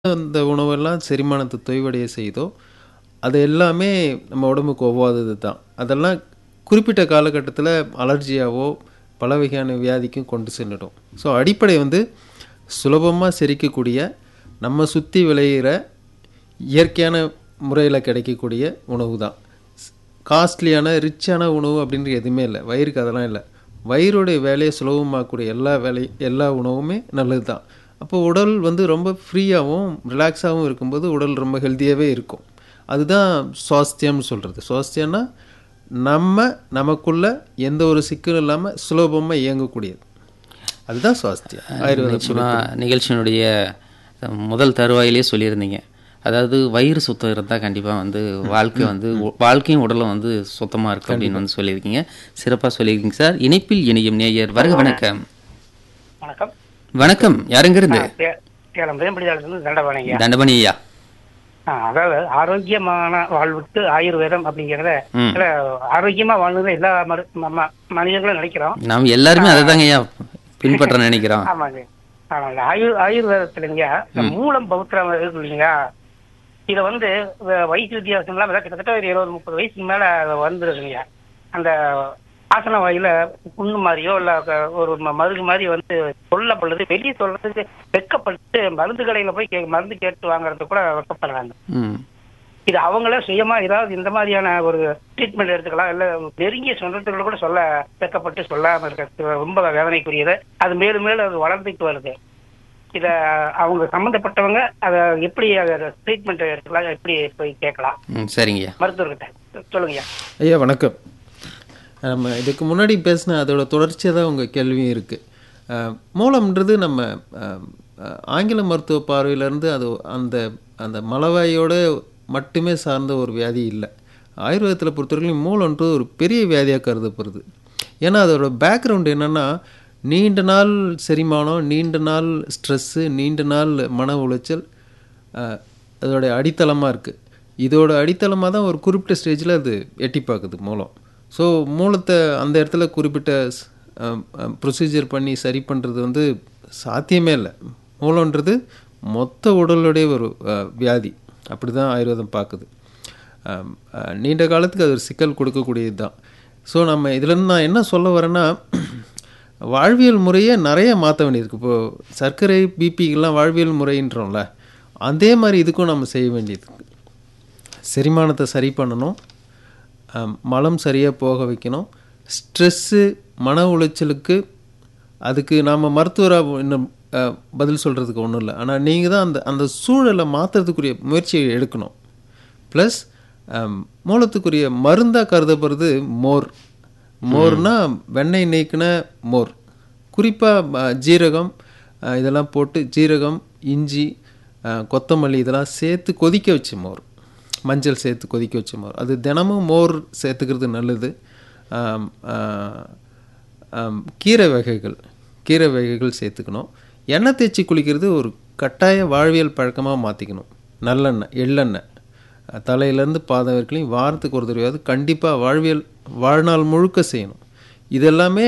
அந்த உணவெல்லாம் செரிமானத்தை தொய்வடைய செய்தோ அது எல்லாமே நம்ம உடம்புக்கு ஒவ்வாதது தான் அதெல்லாம் குறிப்பிட்ட காலகட்டத்தில் அலர்ஜியாவோ பல வகையான வியாதிக்கும் கொண்டு சென்றுடும் ஸோ அடிப்படை வந்து சுலபமாக செரிக்கக்கூடிய நம்ம சுற்றி விளையிற இயற்கையான முறையில் கிடைக்கக்கூடிய உணவு தான் காஸ்ட்லியான ரிச்சான உணவு அப்படின்ற எதுவுமே இல்லை வயிறுக்கு அதெல்லாம் இல்லை வயிறுடைய வேலையை சுலபமாக்கக்கூடிய எல்லா வேலை எல்லா உணவுமே நல்லது தான் அப்போ உடல் வந்து ரொம்ப ஃப்ரீயாகவும் ரிலாக்ஸாகவும் இருக்கும்போது உடல் ரொம்ப ஹெல்த்தியாகவே இருக்கும் அதுதான் சுவாஸ்தியம்னு சொல்கிறது சுவாஸ்தியம்னா நம்ம நமக்குள்ள எந்த ஒரு சிக்கலும் இல்லாமல் சுலபமாக இயங்கக்கூடியது அதுதான் சுவாஸ்தியம் ஆயுர்வேத நிச்சயமா நிகழ்ச்சியினுடைய முதல் தருவாயிலே சொல்லியிருந்தீங்க அதாவது வயிறு சுத்தம் இருந்தால் கண்டிப்பாக வந்து வாழ்க்கை வந்து உ- வாழ்க்கையும் உடலும் வந்து சுத்தமாக இருக்கும் அப்படின்னு வந்து சொல்லியிருக்கீங்க சிறப்பாக சொல்லியிருக்கீங்க சார் இணைப்பில் இணையும் நேயர் வருக வணக்கம் வணக்கம் வணக்கம் யாருங்கிருந்து சே- சேலம் வேம்படிதாளத்துலேருந்து தண்டபாணிங்க தண்டபணி ஐயா அதாவது ஆரோக்கியமான வாழ்வுக்கு ஆயுர்வேதம் அப்படிங்கிறத ம். இதுல ஆரோக்கியமா வாழ்ந்து எல்லா மரு- ம- ம- மனிதர்களும் நினைக்கிறோம் நாம் எல்லாருமே அதை தாங்க ஐயா பின்பற்ற நினைக்கிறோம் ஆமாங்க ஆமாங்க ஆயுர் ஆயுர்வேதத்துலங்க இந்த மூலம் பௌத்திரம் இருக்கு இல்லைங்களா இதை வந்து வ- வயசு வித்தியாசம் இல்லாம கிட்டத்தட்ட ஒரு இருபது முப்பது வயசுக்கு மேல வந்துருக்குங்க அந்த ஆசன வாயில புண்ணு மாதிரியோ இல்ல க- ஒரு ம- மருந்து மாதிரி வந்து சொல்லப்படுது வெளியே சொல்றதுக்கு வெட்கப்பட்டு மருந்து கடையில போய் கே- மருந்து கேட்டு வாங்குறது கூட வெட்கப்படுறாங்க ம் இது அவங்களே சுயமா ஏதாவது இந்த மாதிரியான ஒரு ட்ரீட்மெண்ட் எடுத்துக்கலாம் இல்ல நெருங்கிய சொந்தத்துக்குள்ள கூட சொல்ல வெட்கப்பட்டு சொல்லாம இருக்கிறது ரொம்ப வேதனைக்குரியது அது மேலும் மேலும் அது வளர்ந்துட்டு வருது இத அவங்க சம்பந்தப்பட்டவங்க அத எப்படி ட்ரீட்மெண்ட் எடுத்துக்கலாம் எப்படி போய் கேட்கலாம் ம் சரிங்கய்யா மருத்துவர்கிட்ட சொல்லுங்கய்யா ஐயா வணக்கம் நம்ம இதுக்கு முன்னாடி பேசின அதோட தொடர்ச்சியாக தான் உங்கள் கேள்வியும் இருக்குது மூலம்ன்றது நம்ம அஹ், அஹ், ஆங்கில மருத்துவ பார்வையிலேருந்து அது அந்த அந்த மலவாயோட மட்டுமே சார்ந்த ஒரு வியாதி இல்லை ஆயுர்வேதத்தில் பொறுத்தவரைக்கும் மூலம்ன்றது ஒரு பெரிய வியாதியாக கருதப்படுது ஏன்னா அதோட பேக்ரவுண்ட் என்னென்னா நீண்ட நாள் செரிமானம் நீண்ட நாள் ஸ்ட்ரெஸ்ஸு நீண்ட நாள் மன உளைச்சல் அஹ், அதோடைய அடித்தளமாக இருக்குது இதோட அடித்தளமாக தான் ஒரு குறிப்பிட்ட ஸ்டேஜில் அது எட்டி பார்க்குது மூலம் ஸோ மூலத்தை அந்த இடத்துல குறிப்பிட்ட ப்ரொசீஜர் பண்ணி சரி பண்ணுறது வந்து சாத்தியமே இல்லை மூலன்றது மொத்த உடலுடைய ஒரு அஹ், வியாதி அப்படி தான் ஆயுர்வேதம் பார்க்குது அஹ், அஹ், நீண்ட காலத்துக்கு அது ஒரு சிக்கல் கொடுக்கக்கூடியது தான் ஸோ நம்ம இதுலேருந்து நான் என்ன சொல்ல வரேன்னா வாழ்வியல் முறையை நிறைய மாற்ற வேண்டியிருக்கு இப்போது சர்க்கரை பிபிக்கெல்லாம் வாழ்வியல் முறைன்றோம்ல அதே மாதிரி இதுக்கும் நம்ம செய்ய வேண்டியது இருக்கு. செரிமானத்தை சரி பண்ணணும் அம், மலம் சரியாக போக வைக்கணும் ஸ்ட்ரெஸ்ஸு மன உளைச்சலுக்கு அதுக்கு நாம் மருத்துவராக இன்னும் அஹ், பதில் சொல்கிறதுக்கு ஒன்றும் இல்லை ஆனால் நீங்கள் தான் அந்த அந்த சூழலை மாற்றுறதுக்குரிய முயற்சியை எடுக்கணும் ப்ளஸ் மூலத்துக்குரிய மருந்தாக கருதப்படுறது மோர் மோர்னா வெண்ணெய் நீக்கின மோர் குறிப்பாக ஜீரகம் அஹ், இதெல்லாம் போட்டு ஜீரகம் இஞ்சி அஹ், கொத்தமல்லி இதெல்லாம் சேர்த்து கொதிக்க வச்ச மோர் மஞ்சள் சேர்த்து கொதிக்க வச்ச மோர் அது தினமும் மோர் சேர்த்துக்கிறது நல்லது ஆம், ஆஹ், ஆம், கீரை வகைகள் கீரை வகைகள் சேர்த்துக்கணும் எண்ணெய் தேய்ச்சி குளிக்கிறது ஒரு கட்டாய வாழ்வியல் பழக்கமாக மாற்றிக்கணும் நல்லெண்ணெய் எள்ளெண்ணெய் அஹ், தலையிலேருந்து பாதம் வரைக்கும் வாரத்துக்கு ஒரு தடவையாவது கண்டிப்பாக வாழ்வியல் வாழ்நாள் முழுக்க செய்யணும் இதெல்லாமே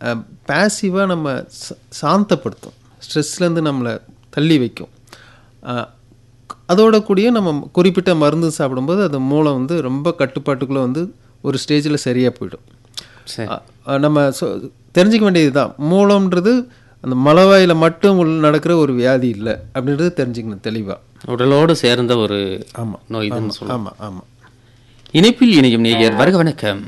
பேசிவாக நம்ம ச- சாந்தப்படுத்தும் ஸ்ட்ரெஸ்லேருந்து நம்மளை தள்ளி வைக்கும் அஹ், அதோட கூடிய நம்ம குறிப்பிட்ட மருந்து சாப்பிடும்போது அது மூலம் வந்து ரொம்ப கட்டுப்பாட்டுக்குள்ளே வந்து ஒரு ஸ்டேஜில் சரியாக போயிடும் சரி அ- அ, நம்ம சொ- தெரிஞ்சுக்க வேண்டியது தான் மூலம்ன்றது அந்த மலவாயில் மட்டும் உள்ள நடக்கிற ஒரு வியாதி இல்லை அப்படின்றது தெரிஞ்சுக்கணும் தெளிவாக உடலோடு சேர்ந்த ஒரு ஆமாம் நோய் தான் சொல்லலாம் ஆமாம் ஆமாம் இணைப்பில் இணையும் நேயர் வருக வணக்கம்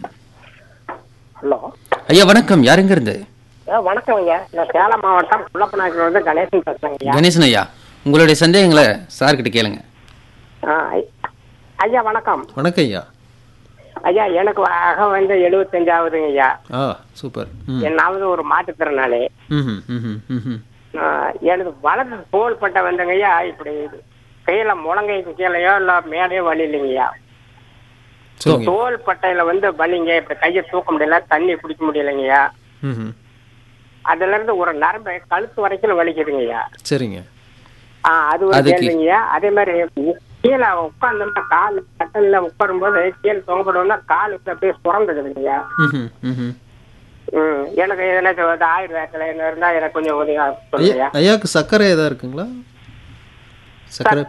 ஹலோ ஐயா வணக்கம் யாருங்கிருந்து வணக்கம் ஐயா நான் சேலம் மாவட்டம் குள்ளப்பநாயக்கர் வந்து கணேசன் பேசுறேங்க ஐயா கணேசன் ஐயா உங்களுடைய சந்தேகங்களை சார்கிட்ட கேளுங்க ஆ, ஐ- ஐயா வணக்கம் வணக்கம் ஐயா ஐயா எனக்கு ஆக வந்து எழுபத்தஞ்சாவதுங்க ஐயா ஆ சூப்பர் ம் என்னாவது ஒரு மாற்றுத்திறனாளி ம் ம் ம் ம் ஆ, எனது வலது தோல் பட்டை வந்துங்க ஐயா இப்படி கையில முழங்கைக்கு கீழேயோ இல்ல மேலேயோ வலி இல்லைங்க ஐயா சொல்லுங்க தோல் பட்டையில வந்து வலிங்க இப்படி கையை தூக்க முடியல தண்ணி குடிக்க முடியலைங்க ஐயா ம் ம் அதுல இருந்து ஒரு நரம்பு கழுத்து வரைக்கும் வலிக்குதுங்க ஐயா சரிங்க ஆ, அது ஒரு அதுக்கு- கேள்விங்க அதே மாதிரி கீழே உட்காந்தோம்னா கால் கட்டல்ல உட்காரும் போது கீழே தொங்கப்படுவோம்னா கால் இப்படி அப்படியே சுரந்துக்குதுங்க ம் ம் ம் ம் ம் எனக்கு எதனாச்சும் வந்து ஆயுர்வேதத்துல என்ன இருந்தா எனக்கு கொஞ்சம் உதவியா ஐயா சொல்லுங்க ஐயாவுக்கு சர்க்கரை எதா இருக்குங்களா சர்க்கரை